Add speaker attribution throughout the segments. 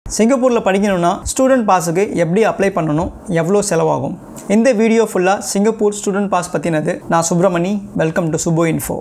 Speaker 1: சிங்கப்பூரில் படிக்கணும்னா ஸ்டூடெண்ட் பாஸுக்கு எப்படி அப்ளை பண்ணணும் எவ்வளோ செலவாகும் இந்த வீடியோ ஃபுல்லாக சிங்கப்பூர் ஸ்டூடெண்ட் பாஸ் பற்றினது நான் சுப்ரமணி வெல்கம் டு சுபோ இன்ஃபோ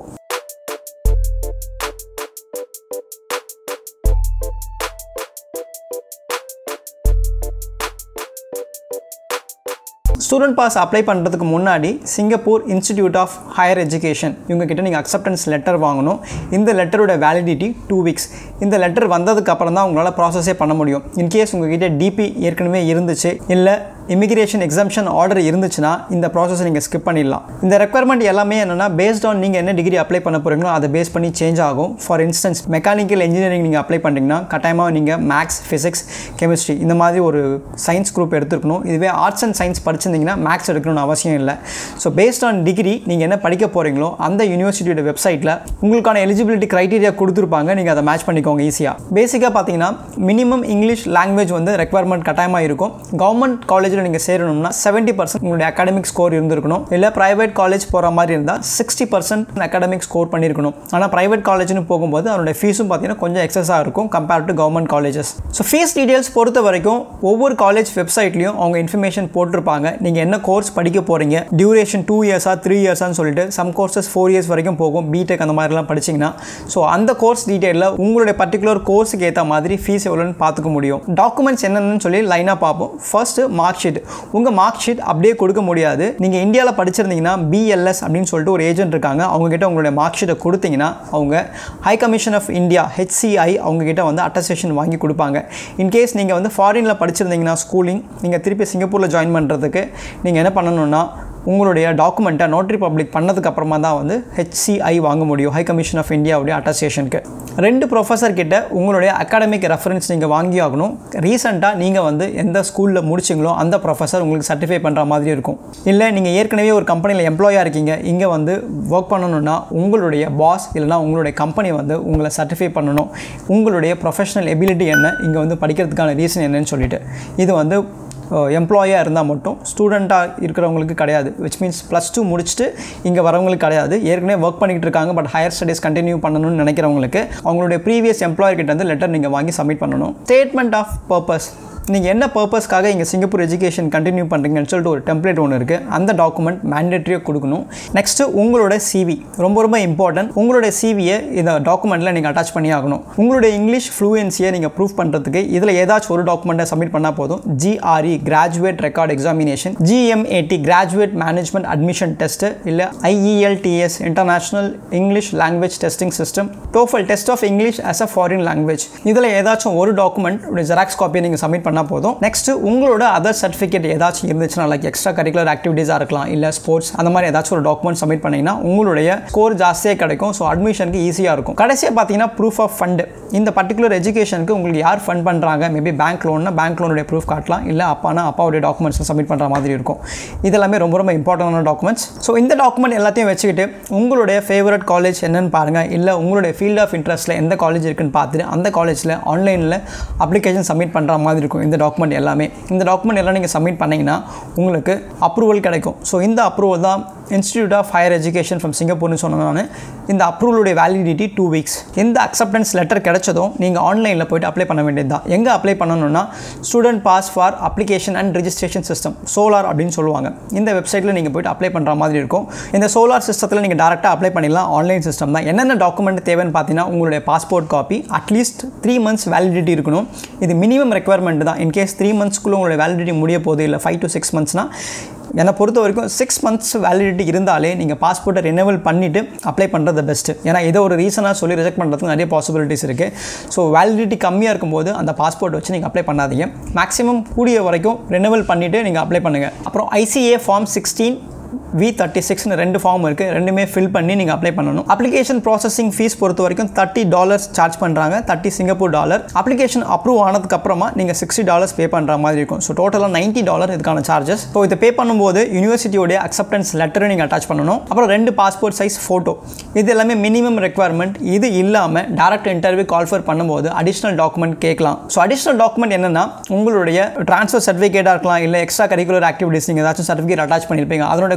Speaker 1: ஸ்டூடெண்ட் பாஸ் அப்ளை பண்ணுறதுக்கு முன்னாடி Singapore institute of higher education இவங்க கிட்ட நீங்கள் அக்செப்டன்ஸ் லெட்டர் வாங்கணும் இந்த லெட்டரோட வேலிடிட்டி டூ வீக்ஸ் இந்த லெட்டர் வந்ததுக்கு அப்புறம் தான் உங்களால் ப்ராசஸே பண்ண முடியும் இன்கேஸ் உங்ககிட்ட டிபி ஏற்கனவே இருந்துச்சு இல்லை இமிகிரேஷன் எக்ஸாம்ஷன் ஆர்டர் இருந்துச்சுன்னா இந்த ப்ராசஸை நீங்கள் ஸ்கிப் பண்ணிடலாம் இந்த ரெக்குவயர்மெண்ட் எல்லாமே என்னென்னா பேஸ்ட் ஆன் நீங்கள் என்ன டிகிரி அப்ளை பண்ண போகிறீங்களோ அதை பேஸ் பண்ணி சேஞ்ச் ஆகும் ஃபார் இன்ஸ்டன்ஸ் மெக்கானிக்கல் இன்ஜினியரிங் நீங்கள் அப்ளை பண்ணுறீங்கன்னா கட்டாயமாக நீங்கள் மேக்ஸ் ஃபிசிக்ஸ் கெமிஸ்ட்ரி இந்த மாதிரி ஒரு சயின்ஸ் குரூப் எடுத்துருக்கணும் இதுவே ஆர்ட்ஸ் அண்ட் சயின்ஸ் படிச்சிருந்தீங்கன்னா மேக்ஸ் எடுக்கணும்னு அவசியம் இல்லை ஸோ பேஸ்ட் ஆன் டிகிரி நீங்கள் என்ன படிக்க போகிறீங்களோ அந்த யூனிவர்சிட்டியோட வெப்சைட்டில் உங்களுக்கான எலிஜிபிலிட்டி க்ரைட்டீரியா கொடுத்துருப்பாங்க நீங்கள் அதை மேட்ச் பண்ணிக்கோங்க ஈஸியாக பேசிக்காக பார்த்தீங்கன்னா மினிமம் இங்கிலீஷ் லாங்குவேஜ் வந்து ரெக்குவயர்மெண்ட் கட்டாயமாக இருக்கும் கவர்மெண்ட் காலேஜில் நீங்கள் சேரணும்னா செவன்ட்டி பர்சன்ட் உங்களுடைய அகாடமிக் ஸ்கோர் இருந்திருக்கணும் இல்லை ப்ரைவேட் காலேஜ் போகிற மாதிரி இருந்தால் சிக்ஸ்டி பர்சன்ட் அகாடமிக் ஸ்கோர் பண்ணியிருக்கணும் ஆனால் ப்ரைவேட் காலேஜ்னு போகும்போது அதனுடைய ஃபீஸும் பார்த்தீங்கன்னா கொஞ்சம் எக்ஸஸாக இருக்கும் compared to government colleges so fees details பொறுத்த வரைக்கும் ஒவ்வொரு காலேஜ் வெப்சைட்லையும் அவங்க இன்ஃபர்மேஷன் போட்டிருப்பாங்க நீங்கள் என்ன கோர்ஸ் படிக்க போகிறீங்க டியூரேஷன் டூ இயர்ஸா த்ரீ இயர்ஸான்னு சொல்லிட்டு சம் கோர்சஸ் ஃபோர் இயர்ஸ் வரைக்கும் போகும் பிடெக் அந்த மாதிரிலாம் படிச்சிங்கன்னா ஸோ அந்த கோர்ஸ் டீட்டெயிலில் உங்களுடைய பர்டிகுலர் கோர்ஸுக்கு ஏற்ற மாதிரி ஃபீஸ் எவ்வளோன்னு பார்த்துக்க முடியும் டாக்குமெண்ட்ஸ் என்னென்னு சொல்லி லைனாக பார்ப்போம் ஃபர்ஸ்ட்டு மார்க் ஷீட் உங்கள் மார்க் ஷீட் அப்படியே கொடுக்க முடியாது நீங்கள் இந்தியாவில் படிச்சிருந்தீங்கன்னா பிஎல்எஸ் அப்படின்னு சொல்லிட்டு ஒரு ஏஜென்ட் இருக்காங்க அவங்ககிட்ட உங்களுடைய மார்க் ஷீட்டை கொடுத்தீங்கன்னா அவங்க high commission of India HCI அவங்ககிட்ட வந்து அட்டஸ்டேஷன் வாங்கி கொடுப்பாங்க இன்கேஸ் நீங்கள் வந்து ஃபாரினில் படிச்சிருந்தீங்கன்னா ஸ்கூலிங் நீங்கள் திருப்பி சிங்கப்பூரில் ஜாயின் பண்ணுறதுக்கு நீங்கள் என்ன பண்ணணும்னா உங்களுடைய டாக்குமெண்ட்டை நோட்ரி பப்ளிக் பண்ணதுக்கு அப்புறமா தான் வந்து ஹெச்சிஐ வாங்க முடியும் ஹை கமிஷன் ஆஃப் இந்தியாவுடைய அட்டஸ்டேஷனுக்கு ரெண்டு ப்ரொஃபஸர் கிட்ட உங்களுடைய அகாடமிக் ரெஃபரன்ஸ் நீங்கள் வாங்கி ஆகணும் ரீசெண்டாக நீங்கள் வந்து எந்த ஸ்கூலில் முடிச்சிங்களோ அந்த ப்ரொஃபஸர் உங்களுக்கு சர்டிஃபை பண்ணுற மாதிரி இருக்கும் இல்லை நீங்கள் ஏற்கனவே ஒரு கம்பெனியில் எம்ப்ளாயாக இருக்கீங்க இங்கே வந்து ஒர்க் பண்ணணும்னா உங்களுடைய பாஸ் இல்லைனா உங்களுடைய கம்பெனி வந்து உங்களை சர்டிஃபை பண்ணணும் உங்களுடைய ப்ரொஃபஷனல் எபிலிட்டி என்ன இங்கே வந்து படிக்கிறதுக்கான ரீசன் என்னன்னு சொல்லிட்டு இது வந்து எம்ப்ளாயாக இருந்தால் மட்டும் ஸ்டூடெண்ட்டாக இருக்கிறவங்களுக்கு கிடையாது விச் மீன்ஸ் ப்ளஸ் டூ முடிச்சுட்டு இங்கே வரவங்களுக்கு கிடையாது ஏற்கனவே ஒர்க் பண்ணிக்கிட்டு இருக்காங்க பட் ஹையர் ஸ்டடீஸ் கண்டினியூ பண்ணணும்னு நினைக்கிறவங்களுக்கு அவங்களுடைய ப்ரீவியஸ் எம்ப்ளாயர் கிட்ட வந்து லெட்டர் நீங்கள் வாங்கி சப்மிட் பண்ணணும் ஸ்டேட்மெண்ட் ஆஃப் பர்பஸ் நீங்கள் என்ன பர்பஸ்க்காக இங்கே சிங்கப்பூர் எஜுகேஷன் கண்டினியூ பண்ணுறீங்கன்னு சொல்லிட்டு ஒரு டெம்ப்ளேட் ஒன்று இருக்குது அந்த டாக்குமெண்ட் மேண்டேட்ரியாக கொடுக்கணும் நெக்ஸ்ட்டு உங்களோட சிவி ரொம்ப ரொம்ப இம்பார்ட்டன்ட் உங்களுடைய சிவியை இந்த டாக்குமெண்ட்டில் நீங்கள் அட்டாச் பண்ணி ஆகணும் உங்களுடைய இங்கிலீஷ் ஃப்ளூயன்சியை நீங்கள் ப்ரூவ் பண்ணுறதுக்கு இதில் ஏதாச்சும் ஒரு டாக்குமெண்ட்டை சப்மிட் பண்ணால் போதும் GRE graduate record examination GMAT graduate management admission test இல்லை IELTS international English language testing system TOEFL test of English as a foreign language இதில் ஏதாச்சும் ஒரு டாக்குமெண்ட் ஜெராக்ஸ் காப்பியை நீங்கள் சப்மிட் பண்ண பண்ணால் போதும் நெக்ஸ்ட் உங்களோட அதர் சர்டிஃபிகேட் ஏதாச்சும் இருந்துச்சுன்னா லைக் எக்ஸ்ட்ரா கரிக்குலர் ஆக்டிவிட்டீஸாக இருக்கலாம் இல்லை ஸ்போர்ட்ஸ் அந்த மாதிரி ஏதாச்சும் ஒரு டாக்குமெண்ட் சப்மிட் பண்ணிங்கன்னா உங்களுடைய ஸ்கோர் ஜாஸ்தியாக கிடைக்கும் ஸோ அட்மிஷனுக்கு ஈஸியாக இருக்கும் கடைசியாக பார்த்தீங்கன்னா ப்ரூஃப் ஆஃப் ஃபண்டு இந்த பர்டிகுலர் எஜுகேஷனுக்கு உங்களுக்கு யார் ஃபண்ட் பண்ணுறாங்க மேபி பேங்க் லோன்னா பேங்க் லோனுடைய ப்ரூஃப் காட்டலாம் இல்லை அப்பானா அப்பாவுடைய டாக்குமெண்ட்ஸ் சப்மிட் பண்ணுற மாதிரி இருக்கும் இதெல்லாமே ரொம்ப ரொம்ப இம்பார்ட்டண்டான டாக்குமெண்ட்ஸ் ஸோ இந்த டாக்குமெண்ட் எல்லாத்தையும் வச்சுக்கிட்டு உங்களுடைய ஃபேவரட் காலேஜ் என்னன்னு பாருங்கள் இல்லை உங்களுடைய ஃபீல்ட் ஆஃப் இன்ட்ரெஸ்ட்டில் எந்த காலேஜ் இருக்குன்னு பார்த்துட்டு அந்த காலேஜில் ஆன்லைனில் அப்ளிகேஷன் சப்மிட் பண்ணுற மாதிரி இருக்கும் இந்த டாக்குமெண்ட் எல்லாமே இந்த டாக்குமெண்ட் எல்லாம் நீங்கள் சப்மிட் பண்ணிங்கன்னா உங்களுக்கு அப்ரூவல் கிடைக்கும் ஸோ இந்த அப்ரூவல் தான் institute of higher education from சிங்கப்பூர்னு சொன்ன நான் இந்த அப்ரூவலுடைய வேலிடிட்டி டூ வீக்ஸ் இந்த அக்செப்டன்ஸ் லெட்டர் கிடைச்சதும் நீங்கள் ஆன்லைனில் போயிட்டு அப்ளை பண்ண வேண்டியது தான் எங்கே அப்ளை பண்ணணும்னா student pass for application and registration system solar அப்படின்னு சொல்லுவாங்க இந்த வெப்சைட்டில் நீங்கள் போயிட்டு அப்ளை பண்ணுற மாதிரி இருக்கும் இந்த சோலார் சிஸ்டத்தில் நீங்கள் டேரெக்டாக அப்ளை பண்ணிடலாம் ஆன்லைன் சிஸ்டம் தான் என்னென்ன டாக்குமெண்ட் தேவைன்னு பார்த்தீங்கன்னா உங்களுடைய passport copy at least three months validity இருக்கணும் இது மினிமம் ரெக்குவயர்மெண்ட் தான் இன்கேஸ் த்ரீ மந்த்ஸ்க்குள்ளே உங்களுடைய வேலிடிட்டி முடிய போகுது இல்லை ஃபைவ் டு சிக்ஸ் மந்த்ஸ்னால் என்னை பொறுத்த வரைக்கும் சிக்ஸ் மந்த்ஸ் வேலிடிட்டி இருந்தாலே நீங்கள் பாஸ்போர்ட்டை ரினவல் பண்ணிவிட்டு அப்ளை பண்ணுறது பெஸ்ட்டு ஏன்னா இதை ஒரு ரீசனாக சொல்லி ரிஜெக்ட் பண்ணுறதுக்கு நிறைய பாசிபிலிட்டிஸ் இருக்குது ஸோ வேலிடிட்டி கம்மியாக இருக்கும்போது அந்த பாஸ்போர்ட் வச்சு நீங்கள் அப்ளை பண்ணாதீங்க மேக்ஸிமம் கூடிய வரைக்கும் ரினவல் பண்ணிவிட்டு நீங்கள் அப்ளை பண்ணுங்கள் அப்புறம் ICA form sixteen V thirty சிக்ஸ்னு ரெண்டு ஃபார்ம் இருக்குது ரெண்டுமே ஃபில் பண்ணி நீங்கள் அப்ளை பண்ணணும் அப்ளிகேஷன் ப்ராசஸிங் ஃபீஸ் பொறுத்த வரைக்கும் தேர்ட்டி டாலர்ஸ் சார்ஜ் பண்ணுறாங்க thirty Singapore dollar application approve ஆனதுக்கப்புறமா நீங்கள் சிக்ஸ்டி டாலர்ஸ் பே பண்ணுற மாதிரி இருக்கும் ஸோ டோட்டலாக நைன்ட்டி டாலர் இதுக்கான சார்ஜஸ் ஸோ இதை பே பண்ணும்போது யூனிவர்சிட்டியோடைய அக்செப்டன்ஸ் லெட்டரை நீங்கள் அட்டாச் பண்ணணும் அப்புறம் ரெண்டு பாஸ்போர்ட் சைஸ் ஃபோட்டோ இது எல்லாமே மினிமம் ரெக்குவயர்மெண்ட் இது இல்லாமல் டேரக்ட் இன்டர்வியூ கால்ஃபர் பண்ணும்போது அடிஷ்னல் டாக்குமெண்ட் கேட்கலாம் ஸோ அடிஷ்னல் டாக்குமெண்ட் என்னென்னா உங்களுடைய ட்ரான்ஸ்ஃபர் சர்டிஃபிகேட்டாக இருக்கலாம் இல்லை எக்ஸ்ட்ரா கரிக்குலர் ஆக்டிவிட்டிஸ் நீங்கள் ஏதாச்சும் சர்டிஃபிகேட் அட்டாச் பண்ணியிருப்பீங்க அதனோட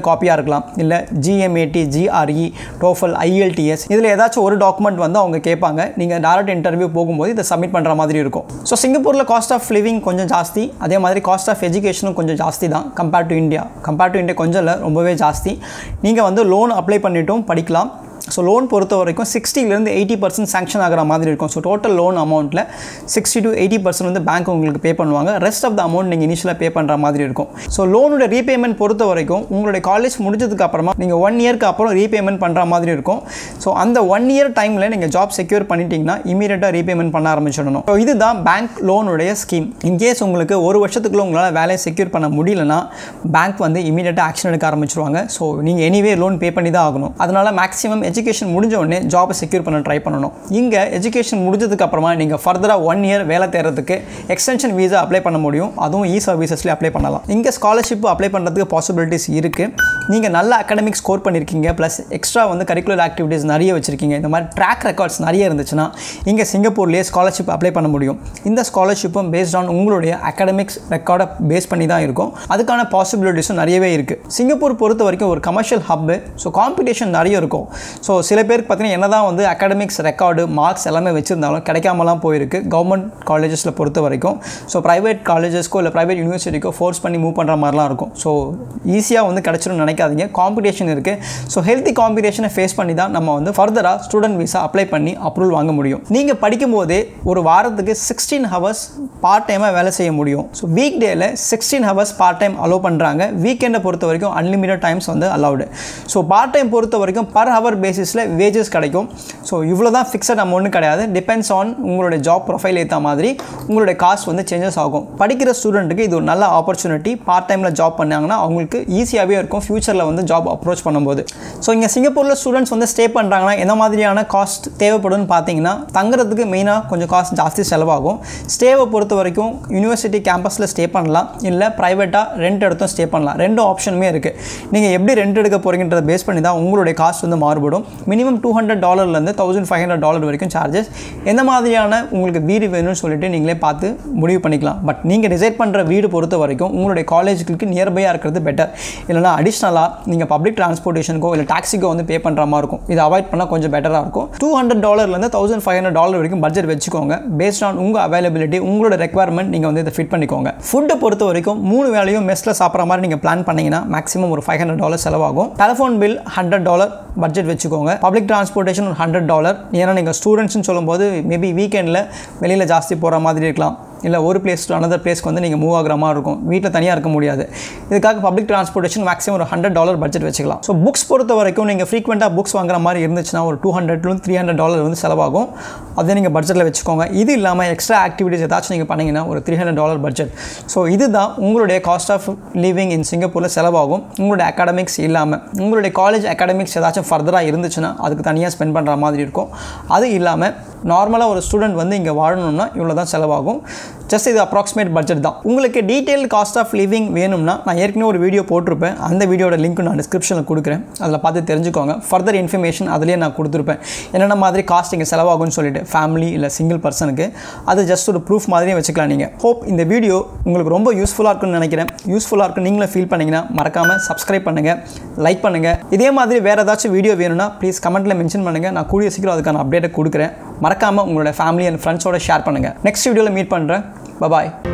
Speaker 1: காப்பியாக இருக்கலாம் இல்லை ஜிஎம்ஏடி ஜிஆர்இ டோஃபல் ஐஎல்டிஎஸ் இதில் ஏதாச்சும் ஒரு டாக்குமெண்ட் வந்து அவங்க கேட்பாங்க நீங்கள் டேரக்ட் இன்டர்வியூ போகும்போது இதை சப்மிட் பண்ணுற மாதிரி இருக்கும் ஸோ சிங்கப்பூரில் காஸ்ட் ஆஃப் லிவிங் கொஞ்சம் ஜாஸ்தி அதே மாதிரி காஸ்ட் ஆஃப் எஜுகேஷனும் கொஞ்சம் ஜாஸ்தி தான் compared to India compared to India கொஞ்சம் இல்லை ரொம்பவே ஜாஸ்தி நீங்கள் வந்து லோன் அப்ளை பண்ணிட்டும் படிக்கலாம் ஸோ லோன் பொறுத்த வரைக்கும் சிக்ஸ்டிலேருந்து எயிட்டி பர்சன்ட் சேங்ஷன் ஆகிற மாதிரி இருக்கும் ஸோ டோட்டல் லோன் அமௌண்ட்டில் சிக்ஸ்டி டு எயிட்டி பர்சன்ட் வந்து பேங்க் உங்களுக்கு பே பண்ணுவாங்க ரெஸ்ட் ஆஃப் த அமௌண்ட் நீங்கள் இனிஷியலாக பே பண்ணுற மாதிரி இருக்கும் ஸோ லோனோட ரீபேமெண்ட் பொறுத்த வரைக்கும் உங்களுடைய காலேஜ் முடிஞ்சதுக்கு அப்புறமா நீங்கள் ஒன் இயர்க்கு அப்புறம் ரீபேமெண்ட் பண்ணுற மாதிரி இருக்கும் ஸோ அந்த ஒன் இயர் டைமில் நீங்கள் ஜாப் செக்யூர் பண்ணிட்டீங்கன்னா இமீடியட்டாக ரீபேமெண்ட் பண்ண ஆரம்பிச்சிடணும் ஸோ இதுதான் பேங்க் லோனுடைய ஸ்கீம் இன்கேஸ் உங்களுக்கு ஒரு வருஷத்துக்குள்ள உங்களால் வேலையை செக்யூர் பண்ண முடியலனா பேங்க் வந்து இமீடியட்டாக ஆக்ஷன் எடுக்க ஆரம்பிச்சிருவாங்க ஸோ நீங்கள் எனிவே லோன் பே பண்ணி தான் ஆகணும் அதனால் மேக்ஸிமம் எஜுகேஷன் முடிஞ்ச உடனே ஜாபை செக்யூர் பண்ண ட்ரை பண்ணணும் இங்கே எஜுகேஷன் முடிஞ்சதுக்கு அப்புறமா நீங்கள் ஃபர்தராக ஒன் இயர் வேலை தேடுறதுக்கு எக்ஸ்டென்ஷன் வீசா அப்ளை பண்ண முடியும் அதுவும் இ சர்வீசஸ்லேயே அப்ளை பண்ணலாம் இங்கே ஸ்காலர்ஷிப் அப்ளை பண்ணுறதுக்கு பாசிபிலிட்டிஸ் இருக்குது நீங்கள் நல்ல அகாடமிக் ஸ்கோர் பண்ணியிருக்கீங்க ப்ளஸ் எக்ஸ்ட்ரா வந்து கரிக்குலர் ஆக்டிவிட்டீஸ் நிறைய வச்சுருக்கீங்க இந்த மாதிரி ட்ராக் ரெக்கார்ட்ஸ் நிறைய இருந்துச்சுன்னா இங்கே சிங்கப்பூர்லேயே ஸ்காலர்ஷிப் அப்ளை பண்ண முடியும் இந்த ஸ்காலர்ஷிப்பும் பேஸ்ட் ஆன் உங்களுடைய அகாடமிக்ஸ் ரெக்கார்டை பேஸ் பண்ணி தான் இருக்கும் அதுக்கான பாசிபிலிட்டிஸும் நிறையவே இருக்குது சிங்கப்பூர் பொறுத்த வரைக்கும் ஒரு கமர்ஷியல் ஹப்பு ஸோ காம்படிஷன் நிறைய இருக்கும் ஸோ சில பேருக்கு பார்த்தீங்கன்னா என்ன தான் வந்து அகாடமிக்ஸ் ரெக்கார்டு மார்க்ஸ் எல்லாமே வச்சுருந்தாலும் கிடைக்காமலாம் போயிருக்கு கவர்மெண்ட் காலேஜஸில் பொறுத்த வரைக்கும் ஸோ ப்ரைவேட் காலேஜஸ்க்கோ இல்லை ப்ரைவேட் யூனிவர்சிட்டிக்கோ ஃபோர்ஸ் பண்ணி மூவ் பண்ணுற மாதிரிலாம் இருக்கும் ஸோ ஈஸியாக வந்து கிடச்சிடும் நினைக்காதீங்க காம்படிஷன் இருக்குது ஸோ ஹெல்த்தி காம்படிஷனை ஃபேஸ் பண்ணி தான் நம்ம வந்து ஃபர்தராக ஸ்டூடெண்ட் விசா அப்ளை பண்ணி அப்ரூவல் வாங்க முடியும் நீங்கள் படிக்கும்போதே ஒரு வாரத்துக்கு சிக்ஸ்டீன் ஹவர்ஸ் பார்ட் டைமாக வேலை செய்ய முடியும் ஸோ வீக் டேயில் sixteen hours part time allow பண்ணுறாங்க வீக்கெண்டை பொறுத்த வரைக்கும் அன்லிமிட்டட் டைம்ஸ் வந்து அலௌடு ஸோ பார்ட் டைம் பொறுத்த வரைக்கும் பர் ஹவர் பேசிஸில் வேஜஸ் கிடைக்கும் ஸோ இவ்வளோ தான் ஃபிக்ஸட் அமௌண்ட்னு கிடையாது டிபெண்ட்ஸ் ஆன் உங்களுடைய ஜாப் ப்ரொஃபைல் ஏற்ற மாதிரி உங்களுடைய காஸ்ட் வந்து சேஞ்சஸ் ஆகும் படிக்கிற ஸ்டூடெண்ட்டுக்கு இது ஒரு நல்ல ஆப்பர்ச்சுனிட்டி பார்ட் டைமில் ஜாப் பண்ணாங்கன்னா அவங்களுக்கு ஈஸியாகவே இருக்கும் ஃப்யூச்சரில் வந்து ஜாப் அப்ரோச் பண்ணும்போது ஸோ இங்கே சிங்கப்பூரில் ஸ்டூடெண்ட்ஸ் வந்து ஸ்டே பண்ணுறாங்கன்னா எந்த மாதிரியான காஸ்ட் தேவைப்படும்னு பார்த்தீங்கன்னா தங்குறதுக்கு மெயினாக கொஞ்சம் காஸ்ட் ஜாஸ்தி செலவாகும் ஸ்டேவை பொறுத்த வரைக்கும் யூனிவர்சிட்டி கேம்பஸில் ஸ்டே பண்ணலாம் இல்லை ப்ரைவேட்டாக ரெண்ட் எடுத்தும் ஸ்டே பண்ணலாம் ரெண்டு ஆப்ஷனுமே இருக்குது நீங்கள் எப்படி ரெண்ட் எடுக்க போகிறீங்கன்றத பேஸ் பண்ணி தான் உங்களுடைய காஸ்ட் வந்து மாறுபடும் மினிமம் டூ ஹண்ட்ரட் டாலர்லேருந்து தௌசண்ட் ஃபைவ் ஹண்ட்ரட் டாலர் வரைக்கும் சார்ஜஸ் எந்த மாதிரியான உங்களுக்கு வீடு வேணும்னு சொல்லிட்டு நீங்களே பார்த்து முடிவு பண்ணிக்கலாம் பட் நீங்கள் டிசைட் பண்ணுற வீடு பொறுத்த வரைக்கும் உங்களுடைய காலேஜுக்கு நியர்பையாக இருக்கிறது பெட்டர் இல்லைனா அடிஷ்னலாக நீங்கள் பப்ளிக் டிரான்ஸ்போர்ட்டேஷனுக்கோ இல்லை டாக்ஸிக்கோ வந்து பே பண்ணுற மாதிரி இருக்கும் இதை அவாய்ட் பண்ணால் கொஞ்சம் பெட்டராக இருக்கும் டூ ஹண்ட்ரட் டாலர்லேருந்து தௌசண்ட் ஃபைவ் ஹண்ட்ரட் டாலர் வரைக்கும் பட்ஜெட் வச்சுக்கோங்க பேஸ்ட் ஆன் உங்கள் அவைலபிலிட்டி உங்களோட ரெக்குவயர்மெண்ட் நீங்கள் வந்து இதை ஃபிட் பண்ணிக்கோங்க ஃபுட்டை பொறுத்த வரைக்கும் மூணு வேலையும் மெஸ்ஸில் சாப்பிட்ற மாதிரி நீங்கள் பிளான் பண்ணீங்கன்னா மேக்ஸிமம் ஒரு ஃபைவ் ஹண்ட்ரட் டாலர் செலவாகும் telephone bill hundred dollar budget வச்சுக்கோங்க பப்ளிக் டிரான்ஸ்போர்ட்டேஷன் ஒரு ஹண்ட்ரட் டாலர் ஏன்னா நீங்கள் ஸ்டூடெண்ட்ஸ்னு சொல்லும்போது மேபி வீக்கெண்டில் வெளியில் ஜாஸ்தி போகிற மாதிரி இருக்கலாம் இல்லை ஒரு பிளேஸ் டு அனதர் பிளேஸ்க்கு வந்து நீங்கள் மூவ் ஆகிற மாதிரி இருக்கும் வீட்டில் தனியாக இருக்க முடியாது இதுக்காக பப்ளிக் டிரான்ஸ்போர்ட்டேஷன் மேக்ஸிமம் ஒரு ஹண்ட்ரட் டாலர் பட்ஜெட் வச்சுக்கலாம் ஸோ புக்ஸ் பொறுத்த வரைக்கும் நீங்கள் ஃப்ரீக்வெண்ட்டாக புக்ஸ் வாங்குற மாதிரி இருந்துச்சுன்னா ஒரு டூ ஹண்ட்ரட்லேருந்து த்ரீ ஹண்ட்ரட் டாலர் வந்து செலவாகும் அதை நீங்கள் பட்ஜெட்டில் வச்சுக்கோங்க இது இல்லாமல் எக்ஸ்ட்ரா ஆக்டிவிட்டீஸ் ஏதாச்சும் நீங்கள் பண்ணீங்கன்னா ஒரு three hundred dollar budget so இதுதான் உங்களுடைய காஸ்ட் ஆஃப் லிவிங் இன் சிங்கப்பூரில் செலவாகும் உங்களுடைய அகாடமிக்ஸ் இல்லாமல் உங்களுடைய காலேஜ் அகாடமிக்ஸ் ஏதாச்சும் ஃபர்தராக இருந்துச்சுன்னா அதுக்கு தனியாக ஸ்பெண்ட் பண்ணுற மாதிரி இருக்கும் அது இல்லாமல் நார்மலாக ஒரு ஸ்டூடெண்ட் வந்து இங்கே வாழணும்னா இவ்வளோ தான் செலவாகும் ஜஸ்ட் இது அப்ராக்சிமேட் பட்ஜெட் தான் உங்களுக்கு டீட்டெயில் காஸ்ட் ஆஃப் லிவிங் வேணும்னா நான் ஏற்கனவே ஒரு வீடியோ போட்டிருப்பேன் அந்த வீடியோட லிங்க் நான் டிஸ்கிரிப்ஷனில் கொடுக்குறேன் அதில் பார்த்து தெரிஞ்சுக்கோங்க ஃபர்தர் இன்ஃபர்மேஷன் அதிலே நான் கொடுத்துருப்பேன் என்னென்ன மாதிரி காஸ்ட் இங்கே செலவாகும்னு சொல்லிட்டு ஃபேமிலி இல்லை சிங்கிள் பர்சனுக்கு அது ஜஸ்ட் ஒரு ப்ரூஃப் மாதிரியே வச்சுக்கலாம் நீங்கள் ஹோப் இந்த வீடியோ உங்களுக்கு ரொம்ப யூஸ்ஃபுல்லாக இருக்கும்னு நினைக்கிறேன் யூஸ்ஃபுல்லாக இருக்கும் நீங்களும் ஃபீல் பண்ணிங்கன்னா மறக்காமல் சப்ஸ்கிரைப் பண்ணுங்கள் லைக் பண்ணுங்கள் இதே மாதிரி வேறு ஏதாச்சும் வீடியோ வேணும்னா ப்ளீஸ் கமெண்ட்டில் மென்ஷன் பண்ணுங்கள் நான் கூடிய சீக்கிரம் அதுக்கான அப்டேட்டை கொடுக்குறேன் மறக்காமல் உங்களோட ஃபேமிலி அண்ட் ஃப்ரெண்ட்ஸோட ஷேர் பண்ணுங்கள் நெக்ஸ்ட் வீடியோவில் மீட் பண்ணுறேன் பபாய்